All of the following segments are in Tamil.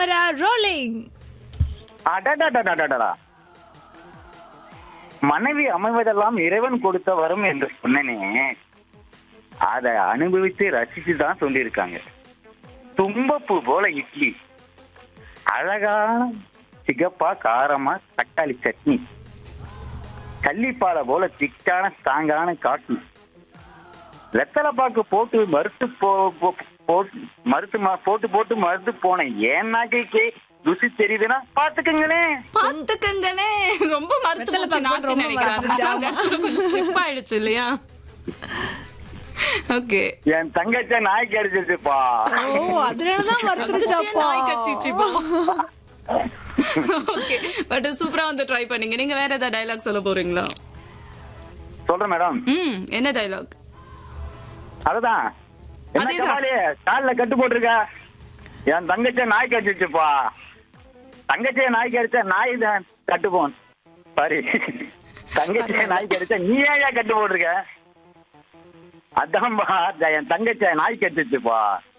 கேமரா ரோலிங் அடடடடடடடா மனைவி அமைவதெல்லாம் இறைவன் கொடுத்த வரம் என்று சொன்னனே அதை அனுபவித்து ரசிச்சு தான் சொல்லியிருக்காங்க தும்பப்பூ போல இட்லி அழகான சிகப்பா காரமா தக்காளி சட்னி கள்ளிப்பாலை போல திக்கான ஸ்ட்ராங்கான காட்டு வெத்தலைப்பாக்கு போட்டு மறுத்து போ போ- போட்டு மறுத்து ம- போட்டு போட்டு மறுத்து போனேன் ஏன் நாக்கைக்கு ருசி தெரியுதுன்னா பாத்துக்கங்களேன் பாத்துக்கங்களே ரொம்ப மறுத்து வெத்தலை போச்சு பாக்கு நாக்கு ரொம்ப நினைக்கிறேன் மறுத்துருச்சு, அதனால கொஞ்சம் slip ஆயிடுச்சு இல்லையா ஓகே என் தங்கச்ச நாய்க்கு அடிச்சிருச்சுப்பா ஓ அதனாலதான் மறுத்துருச்சாப்பா நாய் கச்சிச்சுப்பா ஓகே பட் சூப்பரா வந்து ட்ரை பண்ணீங்க நீங்க வேற ஏதாவது டயலாக் சொல்ல போறீங்களா சொல்றேன் மேடம் ம் என்ன டயலாக் அதுதான் என்ன அதேதான். கபாலி கால்ல கட்டு போட்டிருக்க என் தங்கச்ச நாய் கடிச்சிருச்சுப்பா தங்கச்சிய நாய் கடிச்சா நாய் தான் கட்டுப்போம் சாரி தங்கச்சிய நாய் கடிச்சா நீ ஏன் கட்டு போட்டிருக்க அதான்பா என் தங்கச்சிய நாய் கடிச்சிருச்சுப்பா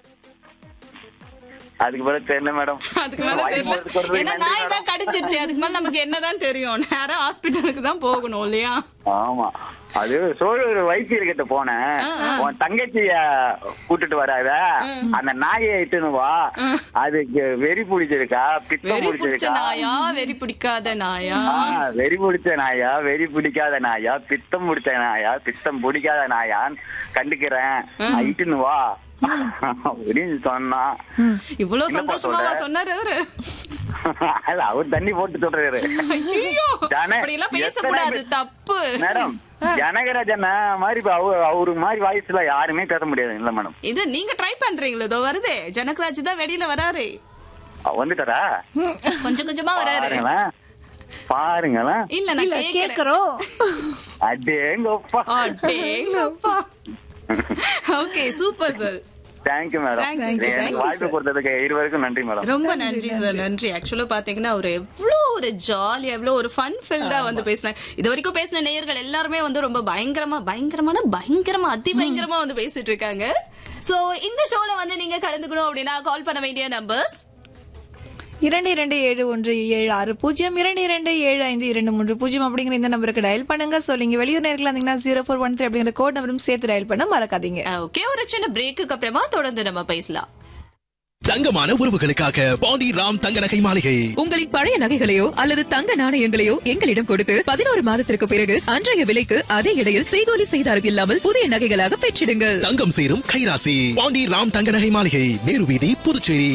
அதுக்கு பிறகு தெரியல மேடம் அதுக்கு மேல தெரியல ஏன்னா நாய் தான் கடிச்சிருச்சு அதுக்கு மேல நமக்கு என்னதான் தெரியும் நேரம் ஹாஸ்பிட்டலுக்கு தான் போகணும் இல்லையா ஆமா அது சோழர் வைத்தியர் கிட்ட போனேன் உன் தங்கச்சிய கூட்டிட்டு வராத அந்த நாயை இட்டுன்னு வா அதுக்கு வெறி பிடிச்சிருக்கா பித்தம் வெறி பிடிச்ச பிடிச்சிருக்கா நாயா வெறி பிடிக்காத நாயா ஆ, வெறி பிடிச்ச நாயா வெறி பிடிக்காத நாயா பித்தம் பிடிச்ச நாயா பித்தம் பிடிக்காத நாயான்னு கண்டுக்கிறேன் இட்டுன்னு வா அப்படின்னு சொன்னா இவ்வளவு என்னப்பா சந்தோஷமாவா சொல்ற? சொன்னாரு அவரு அல்ல அவர் தண்ணி போட்டு சொல்றாரு ஐயோ ஜன- அப்படி எல்லாம் எத்தனை பேசக்கூடாது பேர்- தப்பு மேடம் ஜனகராஜன் மாதிரி இப்ப அவரு அவரு மாதிரி வாய்ஸ்ல யாருமே பேச முடியாது இல்ல மேடம் இது நீங்க ட்ரை பண்றீங்களோ இதோ வருதே ஜனகராஜ் தான் வெளியில வராரு அவ வந்துட்டாரா கொஞ்சம் கொஞ்சமா வராரு பாருங்களேன் பாருங்களேன் இல்ல நான் இல்ல கேக்குறேன் கேக்குறோம் அடேங்கப்பா அடேங்கப்பா okay super sir thank you madam Thank you, thank எனக்கு வாய்ப்பு கொடுத்ததுக்கு இருவருக்கும் நன்றி மேடம் ரொம்ப நன்றி சார் நன்றி ஆக்சுவலா பாத்தீங்கன்னா ஒரு எவ்வளோ ஒரு ஜாலியா எவ்வளோ ஒரு ஃபன் ஃபில்டா வந்து பேசினாங்க இது வரைக்கும் பேசின நேயர்கள் எல்லாருமே வந்து ரொம்ப பயங்கரமா பயங்கரமான பயங்கரமா அதி பயங்கரமா வந்து பேசிட்டு இருக்காங்க சோ இந்த ஷோல வந்து நீங்க கலந்துக்கணும் அப்படின்னா கால் பண்ண வேண்டிய நம்பர்ஸ் இரண்டு இரண்டு ஏழு ஒன்று ஏழு ஆறு பூஜ்ஜியம் இரண்டு இரண்டு ஏழு ஐந்து இரண்டு மூன்று பூஜ்ஜியம் அப்படிங்கிற இந்த நம்பருக்கு டயல் பண்ணுங்க ஸோ நீங்க வெளியூர் நேரத்தில் இருந்தீங்கன்னா ஜீரோ ஃபோர் ஒன் த்ரீ அப்படிங்கிற கோட் நம்பரும் சேர்த்து டயல் பண்ண மறக்காதீங்க ஓகே ஒரு சின்ன பிரேக்குக்கு அப்புறமா தொடர்ந்து நம்ம பேசலாம் தங்கமான உறவுகளுக்காக பாண்டி ராம் தங்க நகை மாளிகை உங்களின் பழைய நகைகளையோ அல்லது தங்க நாணயங்களையோ எங்களிடம் கொடுத்து பதினோரு மாதத்திற்கு பிறகு அன்றைய விலைக்கு அதே இடையில் செய்கூலி செய்தார்கள் இல்லாமல் புதிய நகைகளாக பெற்றிடுங்கள் தங்கம் சேரும் கைராசி பாண்டி ராம் தங்க நகை மாளிகை நேரு வீதி Puducherry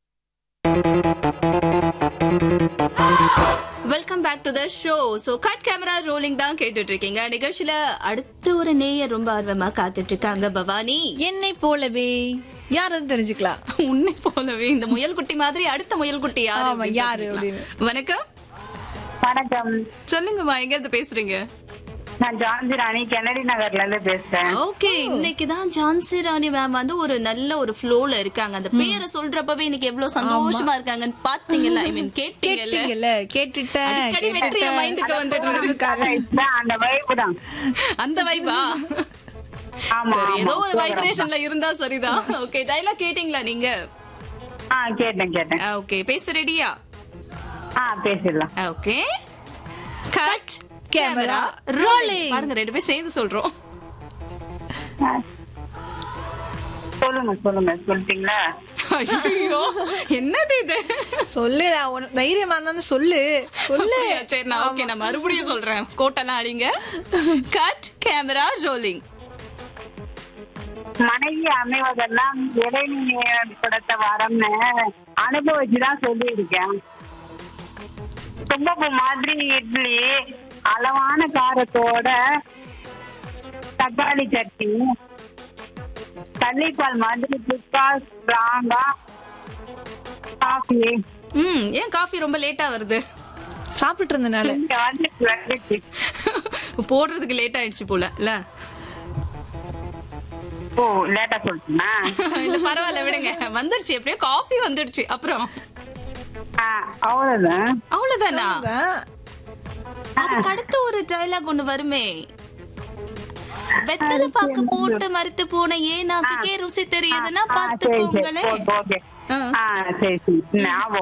welcome back to the show so cut camera rolling தான் கேட்டுட்டு இருக்கீங்க நிகழ்ச்சியில அடுத்த ஒரு நேயர் ரொம்ப ஆர்வமா காத்துட்டு இருக்காங்க பவானி என்னை போலவே யாரும் தெரிஞ்சுக்கலாம் உன்னை போலவே இந்த முயல் குட்டி மாதிரி அடுத்த முயல் குட்டி யாரு ஆமா, அப்படின்னு யாரு தெரிஞ்சுக்கலாம். வணக்கம் வணக்கம் சொல்லுங்கம்மா எங்க இருந்து பேசுறீங்க நான் ஜான்சி ராணி கென்னடி நகர்ல இருந்து பேசுறேன் ஓகே இன்னைக்கு தான் ஜான்சி ராணி மேம் வந்து ஒரு நல்ல ஒரு ஃப்ளோல இருக்காங்க அந்த பேரை சொல்றப்பவே இன்னைக்கு எவ்வளவு சந்தோஷமா இருக்காங்கன்னு பாத்தீங்கல்ல ஐ மீன் கேட்டீங்கல்ல கேட்டீங்கல்ல கேட்டுட்டேன் அடிக்கடி வெற்றி என் மைண்டுக்கு வந்துட்டு இருக்கு இதான் அந்த வைப்பு தான் அந்த வைபா ஆமா, சரி ஏதோ ஆமா. ஒரு வைப்ரேஷன்ல இருந்தா சரிதான் ஓகே டைலாக் கேட்டீங்களா நீங்க ஆ கேட்டேன் கேட்டேன் ஓகே பேச ரெடியா ஆ பேசிடலாம் ஓகே கட் கேமரா ரோலிங் பாருங்க ரெண்டு பேரும் சேர்ந்து சொல்றோம் சொல்லுங்க சொல்லுங்க சொல்லிட்டீங்களா ஐயோ என்னது இது சொல்லுடா உனக்கு தைரியமா இருந்தா சொல்லு சொல்லு அப்படியா? சரி நான் ஓகே நான் மறுபடியும் சொல்றேன் கோட்டெல்லாம் அடிங்க கட் கேமரா ரோலிங் மனைவி அமைவதெல்லாம் இறைவனி கொடுத்த வரம்னு அனுபவிச்சுதான் சொல்லி இருக்கேன் தும்பப்பூ மாதிரி இட்லி அளவான காரத்தோட தக்காளி சட்னி தள்ளிப்பால் மாதிரி திக்கா ஸ்ட்ராங்கா காஃபி ம் ஏன் காஃபி ரொம்ப லேட்டா வருது சாப்பிட்டு இருந்தனால இங்க வந்து வந்துச்சு. போடுறதுக்கு லேட் ஆயிடுச்சு போல இல்ல ஓ லேட்டா சொல்லிட்டுனா இல்ல பரவாயில்ல விடுங்க வந்துடுச்சு எப்படியோ காஃபி வந்துடுச்சு அப்புறம் அவ்வளவுதான் அவ்வளவுதானா அதான். அதுக்கு அடுத்து ஒரு டைலாக் ஒண்ணு வருமே வெத்தலை பாக்கு போட்டு மறுத்து போன ஏனாக்குக்கே ருசி தெரியுதுன்னா ஆ, சரி, சரி. பாத்துக்கோங்களேன் ஓகே, ஓகே. ஆ. ஆ, சரி சரி ஞாபகம்